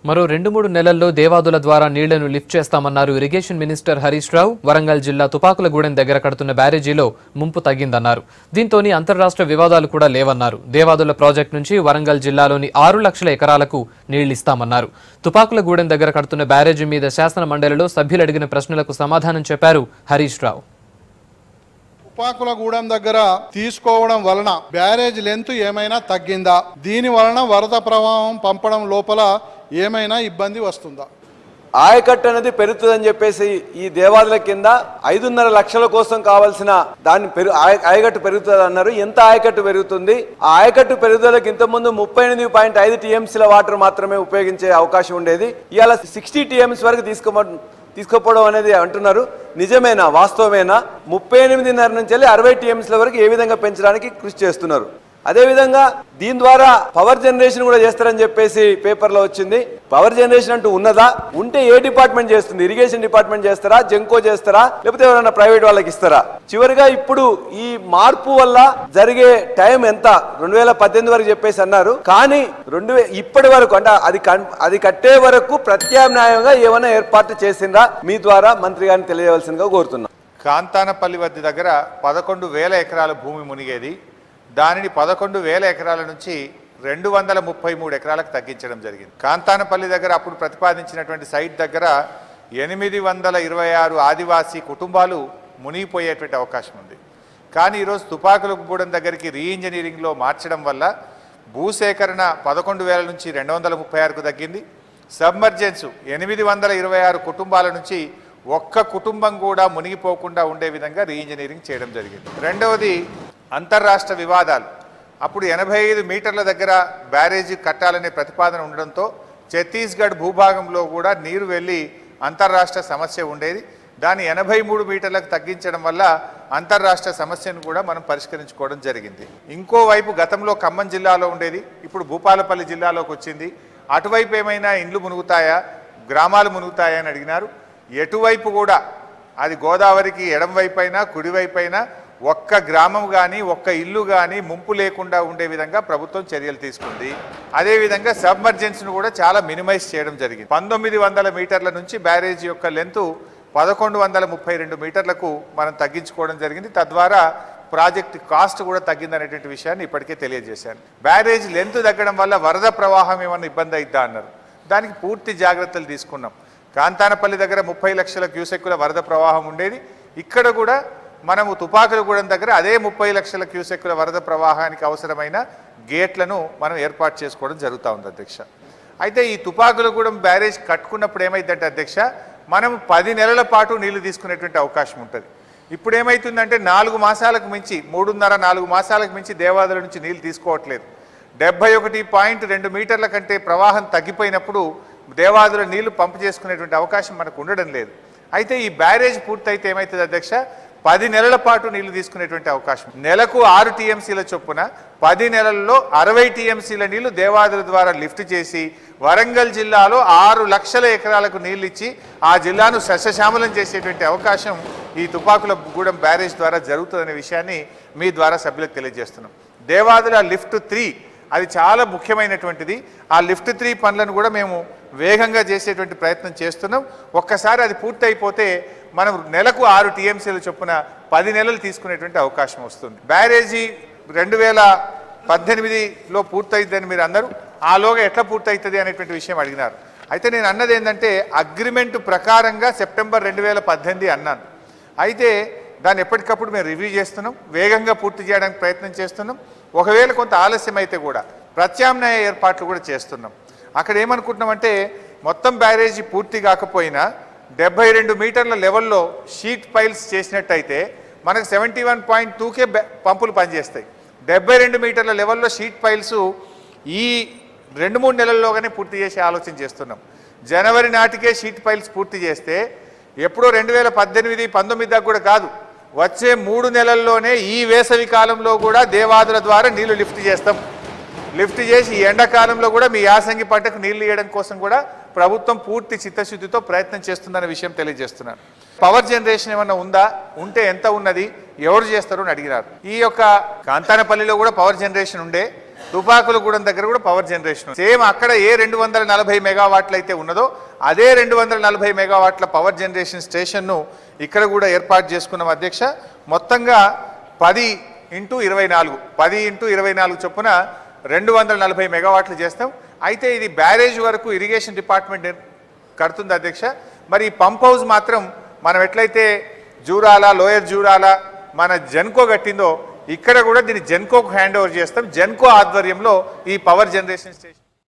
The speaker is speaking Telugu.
మరో రెండు మూడు నెలల్లో దేవాదుల ద్వారా నీళ్లను లిఫ్ట్ చేస్తామన్నారు ఇరిగేషన్ మినిస్టర్ హరీష్ రావు వరంగల్ జిల్లా తుపాకులగూడెం దగ్గర కడుతున్న బ్యారేజీలో ముంపు తగ్గిందన్నారు దీంతోని అంతర్రాష్ట్ర వివాదాలు కూడా లేవన్నారు దేవాదుల ప్రాజెక్టు నుంచి వరంగల్ జిల్లాలోని ఆరు లక్షల ఎకరాలకు నీళ్లిస్తామన్నారు తుపాకులగూడెం దగ్గర కడుతున్న బ్యారేజీ మీద శాసన మండలిలో సభ్యులు అడిగిన ప్రశ్నలకు సమాధానం చెప్పారు హరీష్ రావు ఉపాకులగూడెం దగ్గర తీసుకోవడం వలన బ్యారేజ్ లెంత్ ఏమైనా తగ్గిందా దీని వలన వరద ప్రవాహం పంపడం లోపల ఏమైనా ఇబ్బంది వస్తుందా ఆయకట్టు అనేది పెరుగుతుందని చెప్పేసి ఈ దేవాలయాల కింద ఐదున్నర లక్షల కోసం కావాల్సిన దాన్ని పెరు ఆయ- ఆయకట్టు పెరుగుతుంది అన్నారు ఎంత ఆయకట్టు పెరుగుతుంది ఆ ఆయకట్టు పెరుగుదలకు ఇంతకుముందు ముప్పై ఎనిమిది పాయింట్ ఐదు టీఎంసీల వాటర్ మాత్రమే ఉపయోగించే అవకాశం ఉండేది ఇవాళ సిక్స్టీ టీఎంసీ వరకు తీసుకోమ తీసుకుపోవడం అనేది అంటున్నారు నిజమేనా వాస్తవమేనా ముప్పై ఎనిమిదిన్నర నుంచి వెళ్ళి అరవై టీఎంసీల వరకు ఏ విధంగా పెంచడానికి కృషి చేస్తున్నారు అదేవిధంగా దీని ద్వారా పవర్ జనరేషన్ కూడా చేస్తారని చెప్పేసి పేపర్లో వచ్చింది పవర్ జనరేషన్ అంటూ ఉన్నదా ఉంటే ఏ డిపార్ట్మెంట్ చేస్తుంది ఇరిగేషన్ డిపార్ట్మెంట్ చేస్తారా జెంకో చేస్తారా లేకపోతే ఎవరైనా ప్రైవేట్ వాళ్ళకి ఇస్తారా చివరిగా ఇప్పుడు ఈ మార్పు వల్ల జరిగే టైం ఎంత రెండు వేల పద్దెనిమిది వరకు చెప్పేసి అన్నారు కానీ రెండు వే- ఇప్పటి వరకు అంటే అది కన్- అది కట్టే వరకు ప్రత్యామ్నాయంగా ఏమైనా ఏర్పాటు చేసిందా మీ ద్వారా మంత్రి గారిని తెలియవలసిందిగా కోరుతున్నాం కాంతానపల్లి వద్ద దగ్గర పదకొండు వేల ఎకరాల భూమి మునిగేది దానిని పదకొండు వేల ఎకరాల నుంచి రెండు వందల ముప్పై మూడు ఎకరాలకు తగ్గించడం జరిగింది కాంతానపల్లి దగ్గర అప్పుడు ప్రతిపాదించినటువంటి సైట్ దగ్గర ఎనిమిది వందల ఇరవై ఆరు ఆదివాసీ కుటుంబాలు మునిగిపోయేటువంటి అవకాశం ఉంది కానీ ఈరోజు తుపాకులగూడెం దగ్గరికి రీఇంజనీరింగ్లో మార్చడం వల్ల భూసేకరణ పదకొండు వేల నుంచి రెండు వందల ముప్పై ఆరుకు తగ్గింది సబ్మర్జెన్స్ ఎనిమిది వందల ఇరవై ఆరు కుటుంబాల నుంచి ఒక్క కుటుంబం కూడా మునిగిపోకుండా ఉండే విధంగా రీఇంజనీరింగ్ చేయడం జరిగింది రెండవది అంతర్రాష్ట్ర వివాదాలు అప్పుడు ఎనభై ఐదు మీటర్ల దగ్గర బ్యారేజీ కట్టాలనే ప్రతిపాదన ఉండడంతో ఛత్తీస్గఢ్ భూభాగంలో కూడా నీరు వెళ్ళి అంతర్రాష్ట్ర సమస్య ఉండేది దాన్ని ఎనభై మూడు మీటర్లకు తగ్గించడం వల్ల అంతర్రాష్ట్ర సమస్యను కూడా మనం పరిష్కరించుకోవడం జరిగింది ఇంకోవైపు గతంలో ఖమ్మం జిల్లాలో ఉండేది ఇప్పుడు భూపాలపల్లి జిల్లాలోకి వచ్చింది అటువైపు ఏమైనా ఇండ్లు మునుగుతాయా గ్రామాలు మునుగుతాయా అని అడిగినారు ఎటువైపు కూడా అది గోదావరికి ఎడం వైపు అయినా కుడివైపు అయినా ఒక్క గ్రామం కానీ ఒక్క ఇల్లు కానీ ముంపు లేకుండా ఉండే విధంగా ప్రభుత్వం చర్యలు తీసుకుంది అదేవిధంగా సబ్మర్జెన్స్ను కూడా చాలా మినిమైజ్ చేయడం జరిగింది పంతొమ్మిది వందల మీటర్ల నుంచి బ్యారేజ్ యొక్క లెంత్ పదకొండు వందల ముప్పై రెండు మీటర్లకు మనం తగ్గించుకోవడం జరిగింది తద్వారా ప్రాజెక్ట్ కాస్ట్ కూడా తగ్గిందనేటువంటి విషయాన్ని ఇప్పటికే తెలియజేశాను బ్యారేజ్ లెంత్ తగ్గడం వల్ల వరద ప్రవాహం ఏమన్నా ఇబ్బంది అయిద్దా అన్నారు దానికి పూర్తి జాగ్రత్తలు తీసుకున్నాం కాంతానపల్లి దగ్గర ముప్పై లక్షల క్యూసెక్కుల వరద ప్రవాహం ఉండేది ఇక్కడ కూడా మనము తుపాకులగూడెం దగ్గర అదే ముప్పై లక్షల క్యూసెక్కుల వరద ప్రవాహానికి అవసరమైన గేట్లను మనం ఏర్పాటు చేసుకోవడం జరుగుతూ ఉంది అధ్యక్ష అయితే ఈ తుపాకులగూడెం బ్యారేజ్ కట్టుకున్నప్పుడు ఏమైందంటే అధ్యక్ష మనం పది నెలల పాటు నీళ్లు తీసుకునేటువంటి అవకాశం ఉంటుంది ఇప్పుడు ఏమవుతుందంటే నాలుగు మాసాలకు మించి మూడున్నర నాలుగు మాసాలకు మించి దేవాదుల నుంచి నీళ్లు తీసుకోవట్లేదు డెబ్బై ఒకటి పాయింట్ రెండు మీటర్ల కంటే ప్రవాహం తగ్గిపోయినప్పుడు దేవాదుల నీళ్లు పంపు చేసుకునేటువంటి అవకాశం మనకు ఉండడం లేదు అయితే ఈ బ్యారేజ్ పూర్తయితే ఏమవుతుంది అధ్యక్ష పది నెలల పాటు నీళ్లు తీసుకునేటువంటి అవకాశం నెలకు ఆరు టీఎంసీల చొప్పున పది నెలల్లో అరవై టీఎంసీల నీళ్లు దేవాదుల ద్వారా లిఫ్ట్ చేసి వరంగల్ జిల్లాలో ఆరు లక్షల ఎకరాలకు నీళ్లు ఇచ్చి ఆ జిల్లాను సస్యశ్యామలం చేసేటువంటి అవకాశం ఈ తుపాకుల గూడెం బ్యారేజ్ ద్వారా జరుగుతుందనే విషయాన్ని మీ ద్వారా సభ్యులకు తెలియజేస్తున్నాం దేవాదుల లిఫ్ట్ త్రీ అది చాలా ముఖ్యమైనటువంటిది ఆ లిఫ్ట్ త్రీ పనులను కూడా మేము వేగంగా చేసేటువంటి ప్రయత్నం చేస్తున్నాం ఒక్కసారి అది పూర్తయిపోతే మనం నెలకు ఆరు టీఎంసీల చొప్పున పది నెలలు తీసుకునేటువంటి అవకాశం వస్తుంది బ్యారేజీ రెండు వేల పద్దెనిమిదిలో పూర్తయిద్దని మీరు అందరూ ఆలోగా ఎట్లా పూర్తవుతుంది అనేటువంటి విషయం అడిగినారు అయితే నేను అన్నది ఏంటంటే అగ్రిమెంట్ ప్రకారంగా సెప్టెంబర్ రెండు వేల పద్దెనిమిది అన్నాను అయితే దాన్ని ఎప్పటికప్పుడు మేము రివ్యూ చేస్తున్నాం వేగంగా పూర్తి చేయడానికి ప్రయత్నం చేస్తున్నాం ఒకవేళ కొంత ఆలస్యం అయితే కూడా ప్రత్యామ్నాయ ఏర్పాట్లు కూడా చేస్తున్నాం అక్కడ ఏమనుకుంటున్నామంటే మొత్తం బ్యారేజీ పూర్తి కాకపోయినా డెబ్బై రెండు మీటర్ల లెవెల్లో షీట్ పైల్స్ చేసినట్టయితే మనకు సెవెంటీ వన్ పాయింట్ టూకే పంపులు పనిచేస్తాయి డెబ్బై రెండు మీటర్ల లెవెల్లో షీట్ పైల్స్ ఈ రెండు మూడు నెలల్లోగానే పూర్తి చేసే ఆలోచన చేస్తున్నాం జనవరి నాటికే షీట్ పైల్స్ పూర్తి చేస్తే ఎప్పుడో రెండు వేల పద్దెనిమిది పంతొమ్మిది దాకా కూడా కాదు వచ్చే మూడు నెలల్లోనే ఈ వేసవి కాలంలో కూడా దేవాదుల ద్వారా నీళ్లు లిఫ్ట్ చేస్తాం లిఫ్ట్ చేసి ఈ ఎండాకాలంలో కూడా మీ యాసంగి పంటకు నీళ్లు ఇవ్వడం కోసం కూడా ప్రభుత్వం పూర్తి చిత్తశుద్ధితో ప్రయత్నం చేస్తుందన్న విషయం తెలియజేస్తున్నాను పవర్ జనరేషన్ ఏమన్నా ఉందా ఉంటే ఎంత ఉన్నది ఎవరు చేస్తారు అని అడిగినారు ఈ యొక్క కాంతానపల్లిలో కూడా పవర్ జనరేషన్ ఉండే తుపాకులగూడెం దగ్గర కూడా పవర్ జనరేషన్ ఉంది. సేమ్ అక్కడ ఏ రెండు వందల నలభై మెగావాట్లు అయితే ఉన్నదో అదే రెండు వందల నలభై మెగావాట్ల పవర్ జనరేషన్ స్టేషన్ను ఇక్కడ కూడా ఏర్పాటు చేసుకున్నాం అధ్యక్ష మొత్తంగా పది ఇంటూ ఇరవై నాలుగు పది ఇంటూ ఇరవై నాలుగు చొప్పున రెండు వందల నలభై మెగావాట్లు చేస్తాం అయితే ఇది బ్యారేజ్ వరకు ఇరిగేషన్ డిపార్ట్మెంట్ నిర్- కడుతుంది అధ్యక్ష మరి ఈ పంప్ హౌస్ మాత్రం మనం ఎట్లయితే జూరాల లోయర్ జూరాల మన జెన్కో కట్టిందో ఇక్కడ కూడా దీన్ని జెన్కోకు హ్యాండ్ ఓవర్ చేస్తాం జెన్కో ఆధ్వర్యంలో ఈ పవర్ జనరేషన్ స్టేషన్